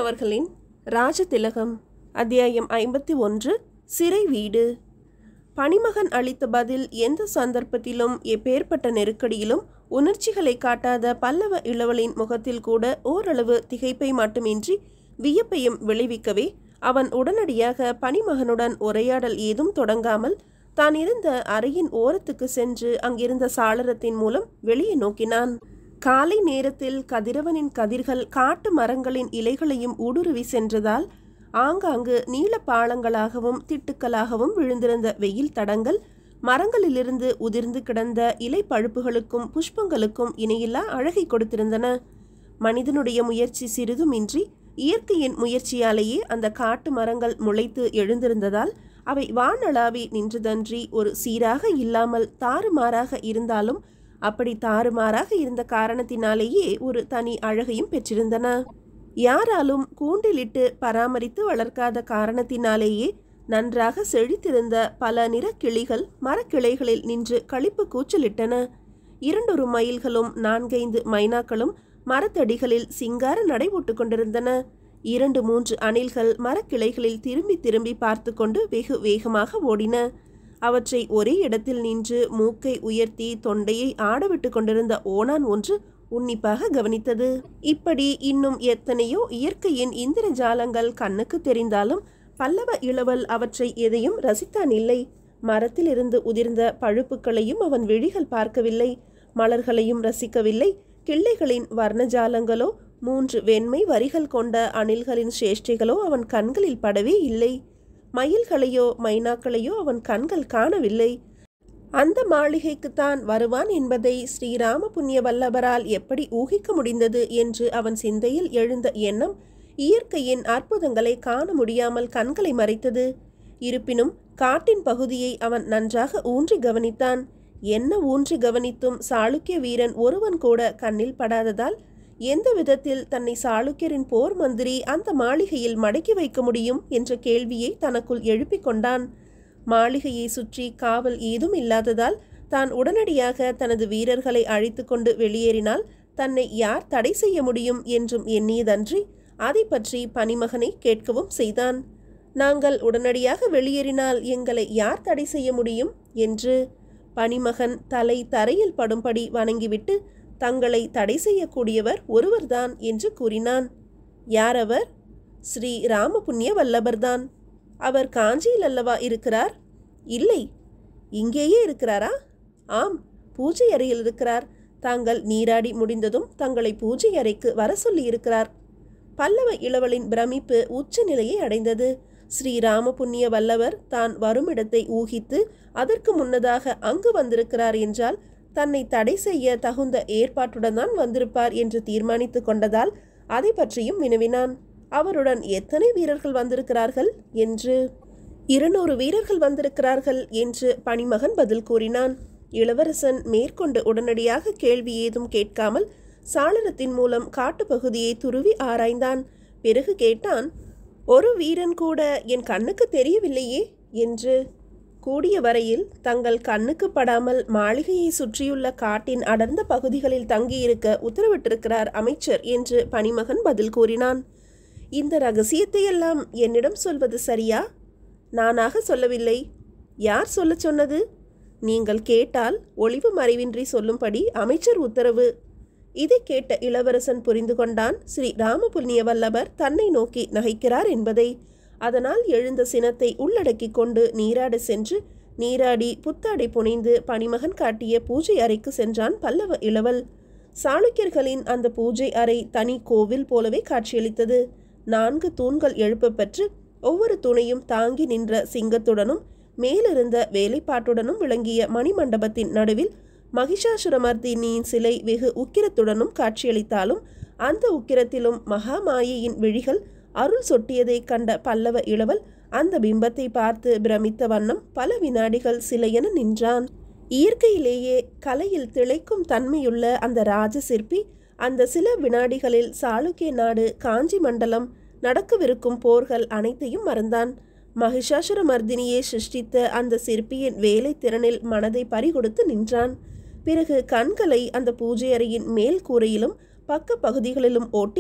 அவர்களின் ராஜதிலகம் அத்தியாயம் ஐம்பத்தி ஒன்று சிறை வீடு பணிமகன் அளித்த பதில் எந்த சந்தர்ப்பத்திலும் எப்பேற்பட்ட நெருக்கடியிலும் உணர்ச்சிகளை காட்டாத பல்லவ இளவலின் முகத்தில் கூட ஓரளவு திகைப்பை மட்டுமின்றி வியப்பையும் விளைவிக்கவே அவன் உடனடியாக பணிமகனுடன் உரையாடல் ஏதும் தொடங்காமல் தான் இருந்த அறையின் ஓரத்துக்கு சென்று அங்கிருந்த சாளரத்தின் மூலம் வெளியே நோக்கினான் காலை நேரத்தில் கதிரவனின் கதிர்கள் காட்டு மரங்களின் இலைகளையும் ஊடுருவி சென்றதால் ஆங்காங்கு நீல பாளங்களாகவும் திட்டுக்களாகவும் விழுந்திருந்த வெயில் தடங்கள் மரங்களிலிருந்து உதிர்ந்து கிடந்த இலை பழுப்புகளுக்கும் புஷ்பங்களுக்கும் இணையில்லா அழகை கொடுத்திருந்தன மனிதனுடைய முயற்சி சிறிதுமின்றி இயற்கையின் முயற்சியாலேயே அந்த காட்டு மரங்கள் முளைத்து எழுந்திருந்ததால் அவை வானளாவி நின்றதன்றி ஒரு சீராக இல்லாமல் தாறுமாறாக இருந்தாலும் அப்படி தாறுமாறாக இருந்த காரணத்தினாலேயே ஒரு தனி அழகையும் பெற்றிருந்தன யாராலும் கூண்டிலிட்டு பராமரித்து வளர்க்காத காரணத்தினாலேயே நன்றாக செழித்திருந்த பல நிற கிளிகள் மரக்கிளைகளில் நின்று களிப்பு கூச்சலிட்டன இரண்டொரு மயில்களும் நான்கைந்து மைனாக்களும் மரத்தடிகளில் சிங்கார நடைபோட்டு கொண்டிருந்தன இரண்டு மூன்று அணில்கள் மரக்கிளைகளில் திரும்பி திரும்பி பார்த்து கொண்டு வெகு வேகமாக ஓடின அவற்றை ஒரே இடத்தில் நின்று மூக்கை உயர்த்தி தொண்டையை ஆடவிட்டு கொண்டிருந்த ஓணான் ஒன்று உன்னிப்பாக கவனித்தது இப்படி இன்னும் எத்தனையோ இயற்கையின் இந்திர ஜாலங்கள் கண்ணுக்கு தெரிந்தாலும் பல்லவ இளவல் அவற்றை எதையும் ரசித்தான் இல்லை மரத்திலிருந்து உதிர்ந்த பழுப்புக்களையும் அவன் விழிகள் பார்க்கவில்லை மலர்களையும் ரசிக்கவில்லை கிள்ளைகளின் வர்ணஜாலங்களோ மூன்று வெண்மை வரிகள் கொண்ட அணில்களின் சேஷ்டைகளோ அவன் கண்களில் படவே இல்லை மயில்களையோ மைனாக்களையோ அவன் கண்கள் காணவில்லை அந்த மாளிகைக்கு தான் வருவான் என்பதை ஸ்ரீராம புண்ணிய வல்லவரால் எப்படி ஊகிக்க முடிந்தது என்று அவன் சிந்தையில் எழுந்த எண்ணம் இயற்கையின் அற்புதங்களை காண முடியாமல் கண்களை மறைத்தது இருப்பினும் காட்டின் பகுதியை அவன் நன்றாக ஊன்றி கவனித்தான் என்ன ஊன்றி கவனித்தும் சாளுக்கிய வீரன் ஒருவன் கூட கண்ணில் படாததால் எந்த விதத்தில் தன்னை சாளுக்கியரின் போர் மந்திரி அந்த மாளிகையில் மடக்கி வைக்க முடியும் என்ற கேள்வியை தனக்குள் எழுப்பிக் கொண்டான் மாளிகையை சுற்றி காவல் ஏதும் இல்லாததால் தான் உடனடியாக தனது வீரர்களை அழைத்து கொண்டு வெளியேறினால் தன்னை யார் தடை செய்ய முடியும் என்றும் எண்ணியதன்றி அதை பற்றி பனிமகனை கேட்கவும் செய்தான் நாங்கள் உடனடியாக வெளியேறினால் எங்களை யார் தடை செய்ய முடியும் என்று பனிமகன் தலை தரையில் படும்படி வணங்கிவிட்டு தங்களை தடை செய்யக்கூடியவர் ஒருவர்தான் என்று கூறினான் யார் அவர் ஸ்ரீ ராமபுண்ணிய வல்லபர்தான் அவர் காஞ்சியில் அல்லவா இருக்கிறார் இல்லை இங்கேயே இருக்கிறாரா ஆம் பூஜை அறையில் இருக்கிறார் தாங்கள் நீராடி முடிந்ததும் தங்களை பூஜை அறைக்கு வர சொல்லி இருக்கிறார் பல்லவ இளவலின் பிரமிப்பு உச்ச நிலையை அடைந்தது ஸ்ரீ ராமபுண்ணிய வல்லவர் தான் வருமிடத்தை ஊகித்து அதற்கு முன்னதாக அங்கு வந்திருக்கிறார் என்றால் தன்னை தடை செய்ய தகுந்த ஏற்பாட்டுடன் தான் வந்திருப்பார் என்று தீர்மானித்து கொண்டதால் அதை பற்றியும் வினவினான் அவருடன் எத்தனை வீரர்கள் வந்திருக்கிறார்கள் என்று இருநூறு வீரர்கள் வந்திருக்கிறார்கள் என்று பணிமகன் பதில் கூறினான் இளவரசன் மேற்கொண்டு உடனடியாக கேள்வி ஏதும் கேட்காமல் சாளரத்தின் மூலம் காட்டுப்பகுதியை துருவி ஆராய்ந்தான் பிறகு கேட்டான் ஒரு வீரன் கூட என் கண்ணுக்கு தெரியவில்லையே என்று கூடிய வரையில் தங்கள் கண்ணுக்கு படாமல் மாளிகையை சுற்றியுள்ள காட்டின் அடர்ந்த பகுதிகளில் தங்கியிருக்க உத்தரவிட்டிருக்கிறார் அமைச்சர் என்று பணிமகன் பதில் கூறினான் இந்த ரகசியத்தையெல்லாம் என்னிடம் சொல்வது சரியா நானாக சொல்லவில்லை யார் சொல்லச் சொன்னது நீங்கள் கேட்டால் ஒளிவு மறைவின்றி சொல்லும்படி அமைச்சர் உத்தரவு இதை கேட்ட இளவரசன் புரிந்து கொண்டான் ஸ்ரீ ராமபுண்ணிய வல்லவர் தன்னை நோக்கி நகைக்கிறார் என்பதை அதனால் எழுந்த சினத்தை உள்ளடக்கிக் கொண்டு நீராட சென்று நீராடி புத்தாடை புனைந்து பணிமகன் காட்டிய பூஜை அறைக்கு சென்றான் பல்லவ இளவல் சாளுக்கியர்களின் அந்த பூஜை அறை தனி கோவில் போலவே காட்சியளித்தது நான்கு தூண்கள் எழுப்பப்பெற்று ஒவ்வொரு துணையும் தாங்கி நின்ற சிங்கத்துடனும் மேலிருந்த வேலைப்பாட்டுடனும் விளங்கிய மணிமண்டபத்தின் நடுவில் மகிஷாசுரமர்த்தினியின் சிலை வெகு உக்கிரத்துடனும் காட்சியளித்தாலும் அந்த உக்கிரத்திலும் மகாமாயையின் விழிகள் அருள் சொட்டியதைக் கண்ட பல்லவ இளவல் அந்த பிம்பத்தை பார்த்து பிரமித்த வண்ணம் பல வினாடிகள் சிலையென நின்றான் இயற்கையிலேயே கலையில் திளைக்கும் தன்மையுள்ள அந்த ராஜ சிற்பி அந்த சில வினாடிகளில் சாளுக்கிய நாடு காஞ்சி மண்டலம் நடக்கவிருக்கும் போர்கள் அனைத்தையும் மறந்தான் மகிஷாசுர மர்தினியை சிருஷ்டித்த அந்த சிற்பியின் வேலை திறனில் மனதை பறிகொடுத்து நின்றான் பிறகு கண்களை அந்த பூஜை அறையின் மேல் கூரையிலும் பக்க பகுதிகளிலும் ஓட்டி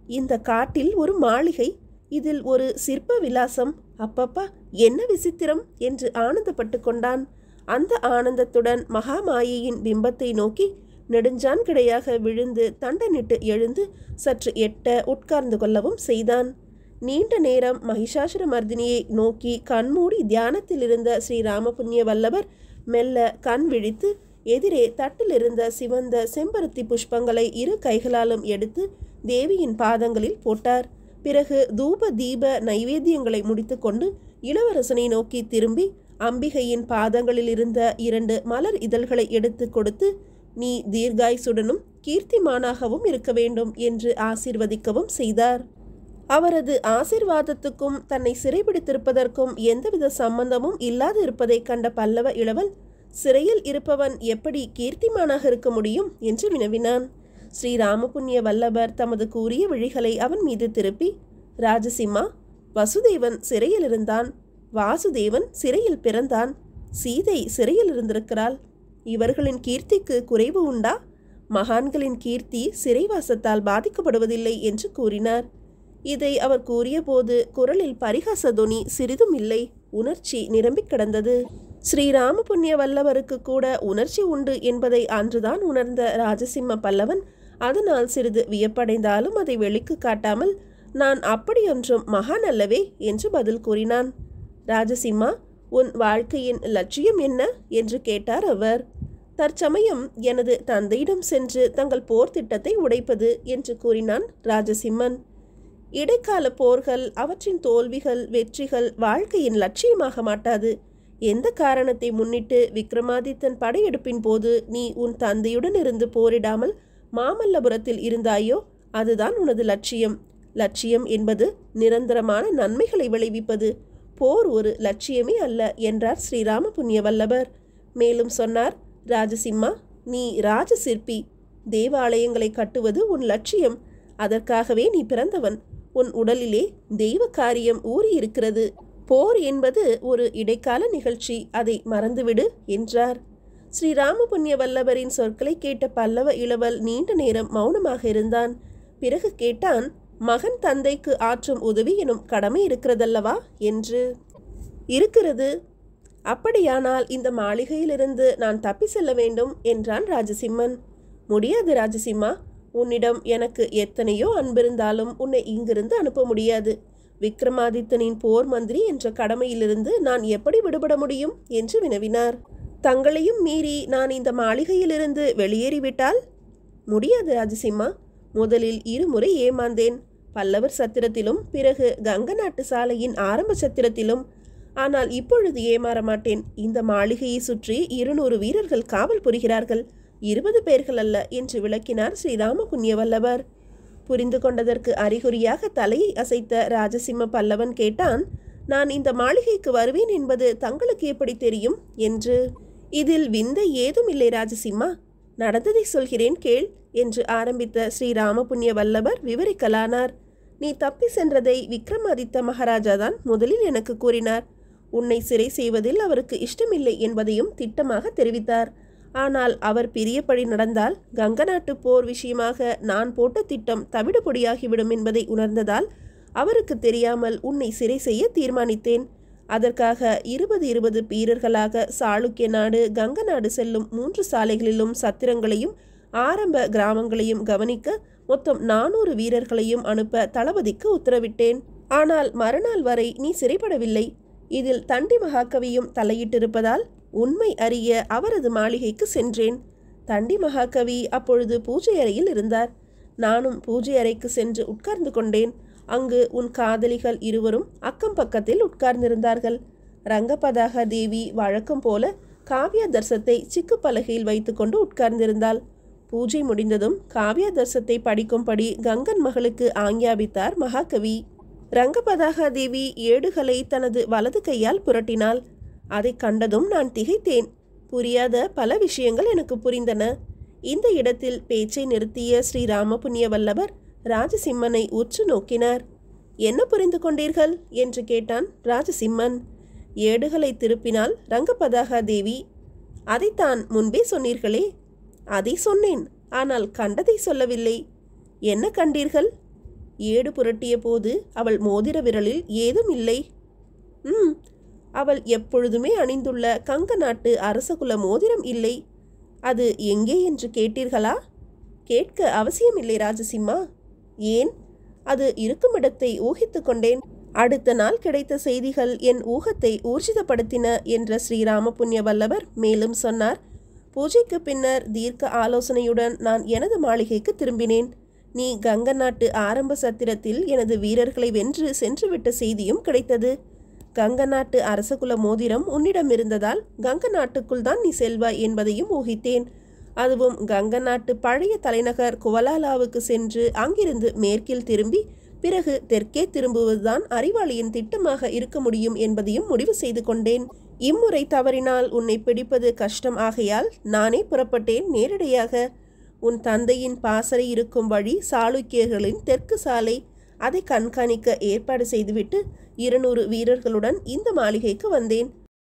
இந்த காட்டில் ஒரு மாளிகை இதில் ஒரு சிற்ப விலாசம் அப்பப்பா என்ன விசித்திரம் என்று ஆனந்தப்பட்டு கொண்டான் அந்த ஆனந்தத்துடன் மகாமாயையின் பிம்பத்தை நோக்கி நெடுஞ்சான் கிடையாக விழுந்து தண்டனிட்டு எழுந்து சற்று எட்ட உட்கார்ந்து கொள்ளவும் செய்தான் நீண்ட நேரம் மகிஷாசுர மர்தினியை நோக்கி கண்மூடி தியானத்தில் இருந்த ஸ்ரீ ராமபுண்ணிய வல்லவர் மெல்ல கண் விழித்து எதிரே தட்டில் இருந்த சிவந்த செம்பருத்தி புஷ்பங்களை இரு கைகளாலும் எடுத்து தேவியின் பாதங்களில் போட்டார் பிறகு தூப தீப நைவேத்தியங்களை முடித்துக்கொண்டு இளவரசனை நோக்கி திரும்பி அம்பிகையின் பாதங்களில் இருந்த இரண்டு மலர் இதழ்களை எடுத்து கொடுத்து நீ தீர்காயுசுடனும் கீர்த்திமானாகவும் இருக்க வேண்டும் என்று ஆசீர்வதிக்கவும் செய்தார் அவரது ஆசீர்வாதத்துக்கும் தன்னை சிறைபிடித்திருப்பதற்கும் எந்தவித சம்பந்தமும் இல்லாது இருப்பதைக் கண்ட பல்லவ இளவல் சிறையில் இருப்பவன் எப்படி கீர்த்திமானாக இருக்க முடியும் என்று வினவினான் ஸ்ரீ ராமபுண்ணிய வல்லபர் தமது கூறிய விழிகளை அவன் மீது திருப்பி ராஜசிம்மா வசுதேவன் சிறையில் இருந்தான் வாசுதேவன் சிறையில் பிறந்தான் சீதை சிறையில் இருந்திருக்கிறாள் இவர்களின் கீர்த்திக்கு குறைவு உண்டா மகான்களின் கீர்த்தி சிறைவாசத்தால் பாதிக்கப்படுவதில்லை என்று கூறினார் இதை அவர் கூறியபோது குரலில் பரிகாச தொனி சிறிதும் இல்லை உணர்ச்சி நிரம்பிக் கிடந்தது ஸ்ரீராம புண்ணிய வல்லவருக்கு கூட உணர்ச்சி உண்டு என்பதை அன்றுதான் உணர்ந்த ராஜசிம்ம பல்லவன் அதனால் சிறிது வியப்படைந்தாலும் அதை வெளிக்கு காட்டாமல் நான் அப்படியொன்றும் மகான் அல்லவே என்று பதில் கூறினான் ராஜசிம்மா உன் வாழ்க்கையின் லட்சியம் என்ன என்று கேட்டார் அவர் தற்சமயம் எனது தந்தையிடம் சென்று தங்கள் போர் திட்டத்தை உடைப்பது என்று கூறினான் ராஜசிம்மன் இடைக்கால போர்கள் அவற்றின் தோல்விகள் வெற்றிகள் வாழ்க்கையின் லட்சியமாக மாட்டாது எந்த காரணத்தை முன்னிட்டு விக்ரமாதித்தன் படையெடுப்பின் போது நீ உன் தந்தையுடன் இருந்து போரிடாமல் மாமல்லபுரத்தில் இருந்தாயோ அதுதான் உனது லட்சியம் லட்சியம் என்பது நிரந்தரமான நன்மைகளை விளைவிப்பது போர் ஒரு லட்சியமே அல்ல என்றார் ஸ்ரீராம புண்ணிய வல்லபர் மேலும் சொன்னார் ராஜசிம்மா நீ ராஜசிற்பி தேவாலயங்களை கட்டுவது உன் லட்சியம் அதற்காகவே நீ பிறந்தவன் உன் உடலிலே தெய்வ காரியம் ஊறியிருக்கிறது போர் என்பது ஒரு இடைக்கால நிகழ்ச்சி அதை மறந்துவிடு என்றார் ஸ்ரீ ராமபுண்ணிய வல்லவரின் சொற்களை கேட்ட பல்லவ இளவல் நீண்ட நேரம் மௌனமாக இருந்தான் பிறகு கேட்டான் மகன் தந்தைக்கு ஆற்றும் உதவி எனும் கடமை இருக்கிறதல்லவா என்று இருக்கிறது அப்படியானால் இந்த மாளிகையிலிருந்து நான் தப்பி செல்ல வேண்டும் என்றான் ராஜசிம்மன் முடியாது ராஜசிம்மா உன்னிடம் எனக்கு எத்தனையோ அன்பிருந்தாலும் உன்னை இங்கிருந்து அனுப்ப முடியாது விக்ரமாதித்தனின் போர் மந்திரி என்ற கடமையிலிருந்து நான் எப்படி விடுபட முடியும் என்று வினவினார் தங்களையும் மீறி நான் இந்த மாளிகையிலிருந்து வெளியேறிவிட்டால் முடியாது ராஜசிம்மா முதலில் இருமுறை ஏமாந்தேன் பல்லவர் சத்திரத்திலும் பிறகு கங்க நாட்டு சாலையின் ஆரம்ப சத்திரத்திலும் ஆனால் இப்பொழுது ஏமாற மாட்டேன் இந்த மாளிகையை சுற்றி இருநூறு வீரர்கள் காவல் புரிகிறார்கள் இருபது பேர்கள் அல்ல என்று விளக்கினார் ஸ்ரீராம புண்ணியவல்லவர் புரிந்து கொண்டதற்கு அறிகுறியாக தலையை அசைத்த ராஜசிம்ம பல்லவன் கேட்டான் நான் இந்த மாளிகைக்கு வருவேன் என்பது தங்களுக்கு எப்படி தெரியும் என்று இதில் விந்தை ஏதும் இல்லை ராஜசிம்மா நடந்ததை சொல்கிறேன் கேள் என்று ஆரம்பித்த ஸ்ரீராம புண்ணிய வல்லவர் விவரிக்கலானார் நீ தப்பி சென்றதை விக்ரமாதித்த மகாராஜா தான் முதலில் எனக்கு கூறினார் உன்னை சிறை செய்வதில் அவருக்கு இஷ்டமில்லை என்பதையும் திட்டமாக தெரிவித்தார் ஆனால் அவர் பிரியப்படி நடந்தால் கங்க நாட்டு போர் விஷயமாக நான் போட்ட திட்டம் தவிடுபொடியாகிவிடும் என்பதை உணர்ந்ததால் அவருக்கு தெரியாமல் உன்னை சிறை செய்ய தீர்மானித்தேன் அதற்காக இருபது இருபது வீரர்களாக சாளுக்கிய நாடு கங்க நாடு செல்லும் மூன்று சாலைகளிலும் சத்திரங்களையும் ஆரம்ப கிராமங்களையும் கவனிக்க மொத்தம் நானூறு வீரர்களையும் அனுப்ப தளபதிக்கு உத்தரவிட்டேன் ஆனால் மறுநாள் வரை நீ சிறைப்படவில்லை இதில் தண்டி மகாகவியும் தலையிட்டிருப்பதால் உண்மை அறிய அவரது மாளிகைக்கு சென்றேன் தண்டி மகாகவி அப்பொழுது பூஜை அறையில் இருந்தார் நானும் பூஜை அறைக்கு சென்று உட்கார்ந்து கொண்டேன் அங்கு உன் காதலிகள் இருவரும் அக்கம் பக்கத்தில் உட்கார்ந்திருந்தார்கள் ரங்கபதாக தேவி வழக்கம் போல காவிய தர்சத்தை சிக்கு பலகையில் வைத்துக்கொண்டு உட்கார்ந்திருந்தாள் பூஜை முடிந்ததும் காவிய தர்சத்தை படிக்கும்படி கங்கன் மகளுக்கு ஆஞ்ஞாபித்தார் மகாகவி ரங்கபதாக தேவி ஏடுகளை தனது வலது கையால் புரட்டினாள் அதை கண்டதும் நான் திகைத்தேன் புரியாத பல விஷயங்கள் எனக்கு புரிந்தன இந்த இடத்தில் பேச்சை நிறுத்திய ஸ்ரீ ராமபுண்ணிய வல்லவர் ராஜசிம்மனை உற்று நோக்கினார் என்ன புரிந்து கொண்டீர்கள் என்று கேட்டான் ராஜசிம்மன் ஏடுகளை திருப்பினால் ரங்கபதாக தேவி அதைத்தான் முன்பே சொன்னீர்களே அதை சொன்னேன் ஆனால் கண்டதை சொல்லவில்லை என்ன கண்டீர்கள் ஏடு புரட்டிய போது அவள் மோதிர விரலில் ஏதும் இல்லை ம் அவள் எப்பொழுதுமே அணிந்துள்ள கங்க நாட்டு அரசகுல மோதிரம் இல்லை அது எங்கே என்று கேட்டீர்களா கேட்க அவசியமில்லை ராஜசிம்மா ஏன் அது இருக்கும் இடத்தை ஊகித்து கொண்டேன் அடுத்த நாள் கிடைத்த செய்திகள் என் ஊகத்தை ஊர்ஜிதப்படுத்தின என்ற ஸ்ரீராம புண்ணிய வல்லவர் மேலும் சொன்னார் பூஜைக்கு பின்னர் தீர்க்க ஆலோசனையுடன் நான் எனது மாளிகைக்கு திரும்பினேன் நீ கங்க நாட்டு ஆரம்ப சத்திரத்தில் எனது வீரர்களை வென்று சென்றுவிட்ட செய்தியும் கிடைத்தது கங்க நாட்டு அரசகுல மோதிரம் உன்னிடம் இருந்ததால் கங்க நாட்டுக்குள் தான் நீ செல்வாய் என்பதையும் ஊகித்தேன் அதுவும் கங்க நாட்டு பழைய தலைநகர் குவலாலாவுக்கு சென்று அங்கிருந்து மேற்கில் திரும்பி பிறகு தெற்கே திரும்புவதுதான் அறிவாளியின் திட்டமாக இருக்க முடியும் என்பதையும் முடிவு செய்து கொண்டேன் இம்முறை தவறினால் உன்னை பிடிப்பது கஷ்டம் ஆகையால் நானே புறப்பட்டேன் நேரடியாக உன் தந்தையின் பாசறை இருக்கும் வழி சாளுக்கியர்களின் தெற்கு சாலை அதை கண்காணிக்க ஏற்பாடு செய்துவிட்டு இருநூறு வீரர்களுடன் இந்த மாளிகைக்கு வந்தேன்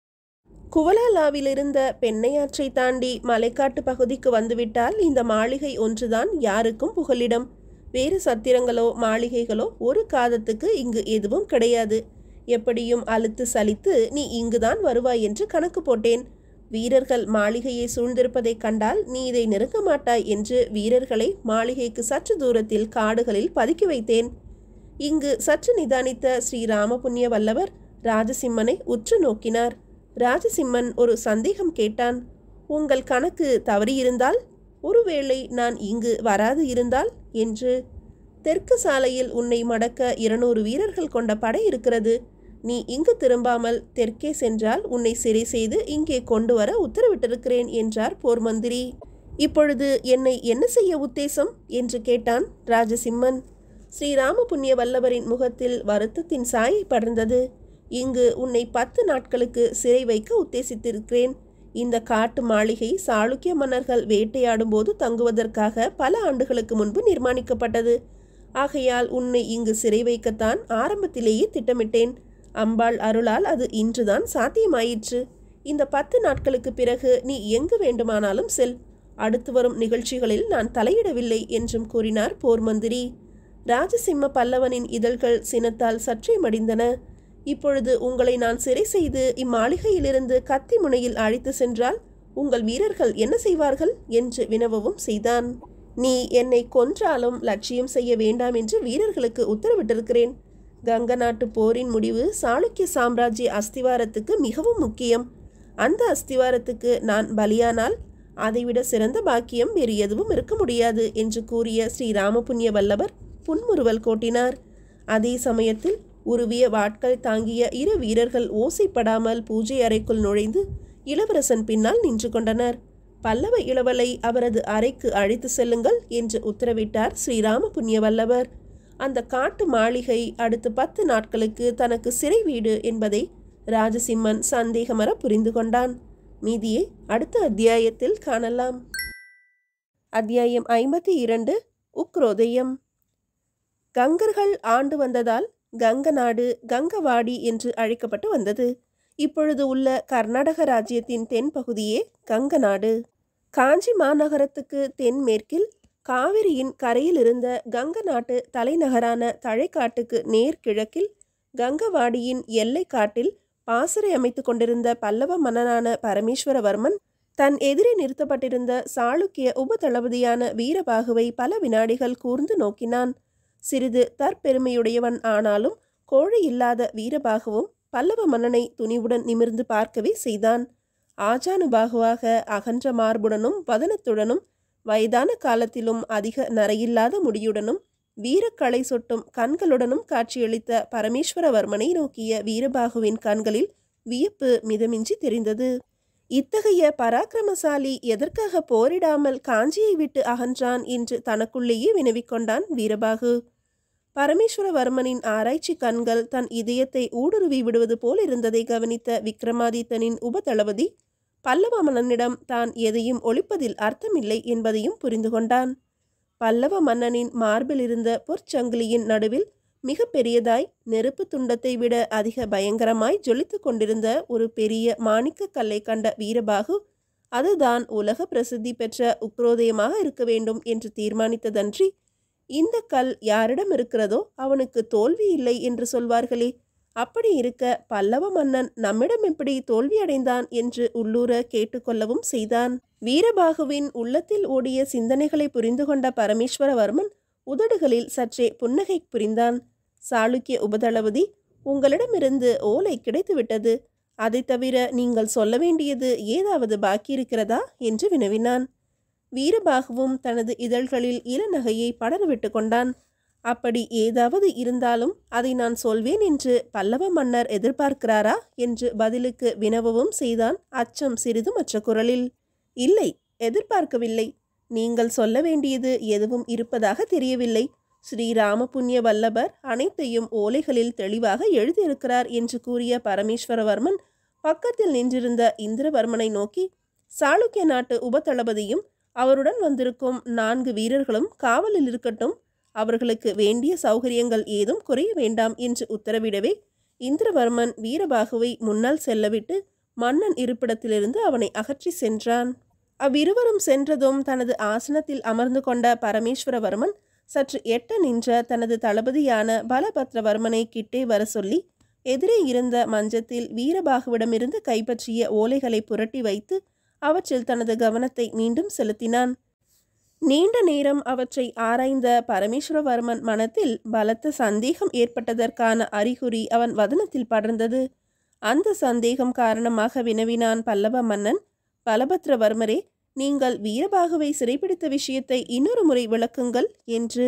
குவலாலாவிலிருந்த பெண்ணையாற்றை தாண்டி மலைக்காட்டு பகுதிக்கு வந்துவிட்டால் இந்த மாளிகை ஒன்றுதான் யாருக்கும் புகலிடம் வேறு சத்திரங்களோ மாளிகைகளோ ஒரு காதத்துக்கு இங்கு எதுவும் கிடையாது எப்படியும் அழுத்து சலித்து நீ இங்குதான் வருவாய் என்று கணக்கு போட்டேன் வீரர்கள் மாளிகையை சூழ்ந்திருப்பதைக் கண்டால் நீ இதை நெருங்க மாட்டாய் என்று வீரர்களை மாளிகைக்கு சற்று தூரத்தில் காடுகளில் பதுக்கி வைத்தேன் இங்கு சற்று நிதானித்த ஸ்ரீ ராமபுண்ணிய வல்லவர் ராஜசிம்மனை உற்று நோக்கினார் ராஜசிம்மன் ஒரு சந்தேகம் கேட்டான் உங்கள் கணக்கு தவறியிருந்தால் ஒருவேளை நான் இங்கு வராது இருந்தால் என்று தெற்கு சாலையில் உன்னை மடக்க இருநூறு வீரர்கள் கொண்ட படை இருக்கிறது நீ இங்கு திரும்பாமல் தெற்கே சென்றால் உன்னை சிறை செய்து இங்கே கொண்டு வர உத்தரவிட்டிருக்கிறேன் என்றார் போர் மந்திரி இப்பொழுது என்னை என்ன செய்ய உத்தேசம் என்று கேட்டான் ராஜசிம்மன் ஸ்ரீராம புண்ணிய வல்லவரின் முகத்தில் வருத்தத்தின் சாயை படர்ந்தது இங்கு உன்னை பத்து நாட்களுக்கு சிறை வைக்க உத்தேசித்திருக்கிறேன் இந்த காட்டு மாளிகை சாளுக்கிய மன்னர்கள் வேட்டையாடும் போது தங்குவதற்காக பல ஆண்டுகளுக்கு முன்பு நிர்மாணிக்கப்பட்டது ஆகையால் உன்னை இங்கு சிறை வைக்கத்தான் ஆரம்பத்திலேயே திட்டமிட்டேன் அம்பாள் அருளால் அது இன்றுதான் சாத்தியமாயிற்று இந்த பத்து நாட்களுக்கு பிறகு நீ எங்கு வேண்டுமானாலும் செல் அடுத்து வரும் நிகழ்ச்சிகளில் நான் தலையிடவில்லை என்றும் கூறினார் போர் மந்திரி ராஜசிம்ம பல்லவனின் இதழ்கள் சினத்தால் சற்றே மடிந்தன இப்பொழுது உங்களை நான் சிறை செய்து இம்மாளிகையிலிருந்து கத்தி முனையில் அழைத்து சென்றால் உங்கள் வீரர்கள் என்ன செய்வார்கள் என்று வினவவும் செய்தான் நீ என்னை கொன்றாலும் லட்சியம் செய்ய வேண்டாம் என்று வீரர்களுக்கு உத்தரவிட்டிருக்கிறேன் கங்க நாட்டு போரின் முடிவு சாளுக்கிய சாம்ராஜ்ய அஸ்திவாரத்துக்கு மிகவும் முக்கியம் அந்த அஸ்திவாரத்துக்கு நான் பலியானால் அதைவிட சிறந்த பாக்கியம் வேறு எதுவும் இருக்க முடியாது என்று கூறிய ஸ்ரீ ராமபுண்ணிய வல்லவர் புன்முறுவல் கோட்டினார் அதே சமயத்தில் உருவிய வாட்கள் தாங்கிய இரு வீரர்கள் ஓசைப்படாமல் பூஜை அறைக்குள் நுழைந்து இளவரசன் பின்னால் நின்று கொண்டனர் பல்லவ இளவலை அவரது அறைக்கு அழைத்து செல்லுங்கள் என்று உத்தரவிட்டார் ஸ்ரீராம புண்ணிய வல்லவர் அந்த காட்டு மாளிகை அடுத்த பத்து நாட்களுக்கு தனக்கு சிறை வீடு என்பதை ராஜசிம்மன் சந்தேகமர புரிந்து கொண்டான் மீதியை அடுத்த அத்தியாயத்தில் காணலாம் அத்தியாயம் ஐம்பத்தி இரண்டு உக்ரோதயம் கங்கர்கள் ஆண்டு வந்ததால் கங்க நாடு கங்கவாடி என்று அழைக்கப்பட்டு வந்தது இப்பொழுது உள்ள கர்நாடக ராஜ்யத்தின் தென்பகுதியே கங்க நாடு காஞ்சி மாநகரத்துக்கு தென்மேற்கில் காவிரியின் கரையில் இருந்த கங்க நாட்டு தலைநகரான தழைக்காட்டுக்கு நேர் கிழக்கில் கங்கவாடியின் எல்லை காட்டில் பாசறை அமைத்துக் கொண்டிருந்த பல்லவ மன்னனான பரமேஸ்வரவர்மன் தன் எதிரே நிறுத்தப்பட்டிருந்த சாளுக்கிய உபதளபதியான வீரபாகுவை பல வினாடிகள் கூர்ந்து நோக்கினான் சிறிது தற்பெருமையுடையவன் ஆனாலும் கோழை இல்லாத வீரபாகுவும் பல்லவ மன்னனை துணிவுடன் நிமிர்ந்து பார்க்கவே செய்தான் ஆஜானுபாகுவாக அகன்ற மார்புடனும் வதனத்துடனும் வயதான காலத்திலும் அதிக நரையில்லாத முடியுடனும் வீரக்கலை சொட்டும் கண்களுடனும் காட்சியளித்த பரமேஸ்வரவர்மனை நோக்கிய வீரபாகுவின் கண்களில் வியப்பு மிதமின்றி தெரிந்தது இத்தகைய பராக்கிரமசாலி எதற்காக போரிடாமல் காஞ்சியை விட்டு அகன்றான் என்று தனக்குள்ளேயே வினவிக்கொண்டான் வீரபாகு பரமேஸ்வரவர்மனின் ஆராய்ச்சி கண்கள் தன் இதயத்தை ஊடுருவி விடுவது போல் இருந்ததை கவனித்த விக்ரமாதித்தனின் உபதளபதி பல்லவ மன்னனிடம் தான் எதையும் ஒழிப்பதில் அர்த்தமில்லை என்பதையும் புரிந்து கொண்டான் பல்லவ மன்னனின் மார்பில் இருந்த பொற்சங்கிலியின் நடுவில் மிக பெரியதாய் நெருப்பு துண்டத்தை விட அதிக பயங்கரமாய் ஜொலித்து கொண்டிருந்த ஒரு பெரிய மாணிக்க கல்லை கண்ட வீரபாகு அதுதான் உலக பிரசித்தி பெற்ற உக்ரோதயமாக இருக்க வேண்டும் என்று தீர்மானித்ததன்றி இந்த கல் யாரிடம் இருக்கிறதோ அவனுக்கு தோல்வி இல்லை என்று சொல்வார்களே அப்படி இருக்க பல்லவ மன்னன் நம்மிடம் எப்படி தோல்வியடைந்தான் என்று உள்ளூர கேட்டுக்கொள்ளவும் செய்தான் வீரபாகுவின் உள்ளத்தில் ஓடிய சிந்தனைகளை புரிந்து கொண்ட பரமேஸ்வரவர்மன் உதடுகளில் சற்றே புன்னகை புரிந்தான் சாளுக்கிய உபதளபதி உங்களிடமிருந்து ஓலை கிடைத்துவிட்டது அதை தவிர நீங்கள் சொல்ல வேண்டியது ஏதாவது பாக்கி இருக்கிறதா என்று வினவினான் வீரபாகுவும் தனது இதழ்களில் இளநகையை படரவிட்டு கொண்டான் அப்படி ஏதாவது இருந்தாலும் அதை நான் சொல்வேன் என்று பல்லவ மன்னர் எதிர்பார்க்கிறாரா என்று பதிலுக்கு வினவவும் செய்தான் அச்சம் சிறிதும் அற்ற குரலில் இல்லை எதிர்பார்க்கவில்லை நீங்கள் சொல்ல வேண்டியது எதுவும் இருப்பதாக தெரியவில்லை ஸ்ரீராம புண்ணிய வல்லபர் அனைத்தையும் ஓலைகளில் தெளிவாக எழுதியிருக்கிறார் என்று கூறிய பரமேஸ்வரவர்மன் பக்கத்தில் நின்றிருந்த இந்திரவர்மனை நோக்கி சாளுக்கிய நாட்டு உபதளபதியும் அவருடன் வந்திருக்கும் நான்கு வீரர்களும் காவலில் இருக்கட்டும் அவர்களுக்கு வேண்டிய சௌகரியங்கள் ஏதும் குறைய வேண்டாம் என்று உத்தரவிடவே இந்திரவர்மன் வீரபாகுவை முன்னால் செல்லவிட்டு மன்னன் இருப்பிடத்திலிருந்து அவனை அகற்றி சென்றான் அவ்விருவரும் சென்றதும் தனது ஆசனத்தில் அமர்ந்து கொண்ட பரமேஸ்வரவர்மன் சற்று எட்ட நின்ற தனது தளபதியான பலபத்ரவர்மனை கிட்டே வர சொல்லி எதிரே இருந்த மஞ்சத்தில் வீரபாகுவிடமிருந்து கைப்பற்றிய ஓலைகளை புரட்டி வைத்து அவற்றில் தனது கவனத்தை மீண்டும் செலுத்தினான் நீண்ட நேரம் அவற்றை ஆராய்ந்த பரமேஸ்வரவர்மன் மனத்தில் பலத்த சந்தேகம் ஏற்பட்டதற்கான அறிகுறி அவன் வதனத்தில் படர்ந்தது அந்த சந்தேகம் காரணமாக வினவினான் பல்லவ மன்னன் பலபத்ரவர்மரே நீங்கள் வீரபாகுவை சிறைப்பிடித்த விஷயத்தை இன்னொரு முறை விளக்குங்கள் என்று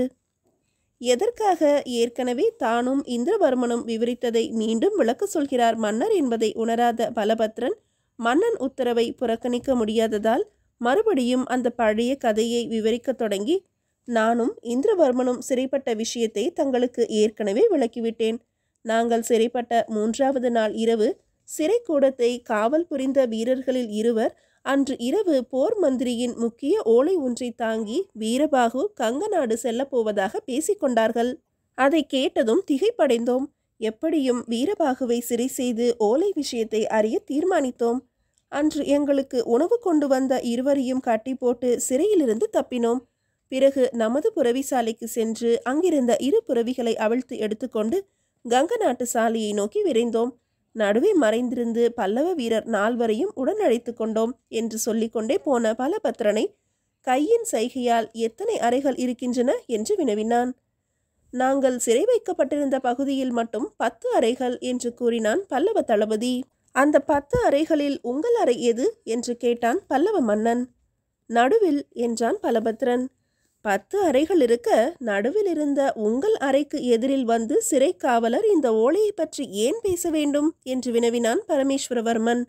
எதற்காக ஏற்கனவே தானும் இந்திரவர்மனும் விவரித்ததை மீண்டும் விளக்க சொல்கிறார் மன்னர் என்பதை உணராத பலபத்ரன் மன்னன் உத்தரவை புறக்கணிக்க முடியாததால் மறுபடியும் அந்த பழைய கதையை விவரிக்கத் தொடங்கி நானும் இந்திரவர்மனும் சிறைப்பட்ட விஷயத்தை தங்களுக்கு ஏற்கனவே விளக்கிவிட்டேன் நாங்கள் சிறைப்பட்ட மூன்றாவது நாள் இரவு சிறைக்கூடத்தை காவல் புரிந்த வீரர்களில் இருவர் அன்று இரவு போர் மந்திரியின் முக்கிய ஓலை ஒன்றை தாங்கி வீரபாகு கங்கநாடு செல்லப் போவதாக பேசிக்கொண்டார்கள் அதை கேட்டதும் திகைப்படைந்தோம் எப்படியும் வீரபாகுவை சிறை செய்து ஓலை விஷயத்தை அறிய தீர்மானித்தோம் அன்று எங்களுக்கு உணவு கொண்டு வந்த இருவரையும் கட்டி போட்டு சிறையிலிருந்து தப்பினோம் பிறகு நமது புறவிசாலைக்கு சென்று அங்கிருந்த இரு புறவிகளை அவிழ்த்து எடுத்துக்கொண்டு கங்க நாட்டு சாலையை நோக்கி விரைந்தோம் நடுவே மறைந்திருந்து பல்லவ வீரர் நால்வரையும் உடன் அழைத்து கொண்டோம் என்று சொல்லிக்கொண்டே போன பலபத்ரனை கையின் சைகையால் எத்தனை அறைகள் இருக்கின்றன என்று வினவினான் நாங்கள் சிறை வைக்கப்பட்டிருந்த பகுதியில் மட்டும் பத்து அறைகள் என்று கூறினான் பல்லவ தளபதி அந்த பத்து அறைகளில் உங்கள் அறை எது என்று கேட்டான் பல்லவ மன்னன் நடுவில் என்றான் பலபத்ரன் பத்து அறைகள் இருக்க நடுவில் இருந்த உங்கள் அறைக்கு எதிரில் வந்து சிறை காவலர் இந்த ஓலையை பற்றி ஏன் பேச வேண்டும் என்று வினவினான் பரமேஸ்வரவர்மன்